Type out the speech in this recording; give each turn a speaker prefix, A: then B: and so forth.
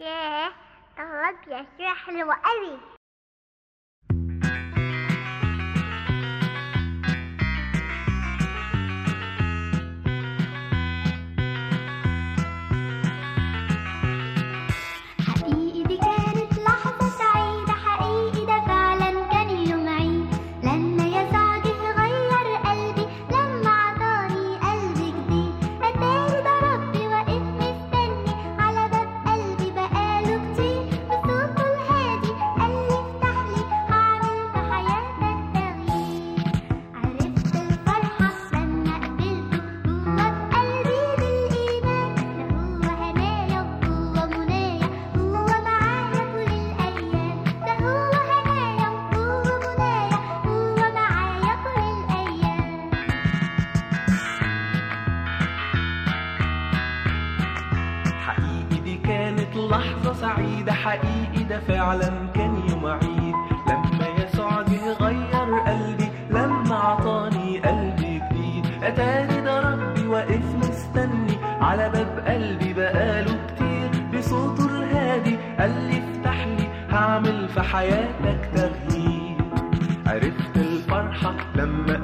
A: ياه طلب يسوع حلو قوي
B: حقيقي دي كانت لحظة سعيدة حقيقي ده فعلا كان يوم عيد لما يسوع جه غير قلبي لما عطاني قلب جديد أتاري ده ربي واقف مستني على باب قلبي بقاله كتير بصوته الهادي قال لي افتح لي هعمل في حياتك تغيير عرفت الفرحة لما قبلته جوا في قلبي بالإيمان ده هو هنايا وهو منايا هو معايا طول الأيام ده هو هنايا وهو منايا هو معايا طول الأيام
C: حقيقي دي كانت لحظة سعيدة حقيقي ده فعلا كان يوم عيد لما يسوع جه غير قلبي لما عطاني قلبي جديد أتاني ده ربي واقف مستني على باب قلبي بقاله كتير بصوته الهادي قال لي افتح لي هعمل في حياتك تغيير عرفت الفرحة لما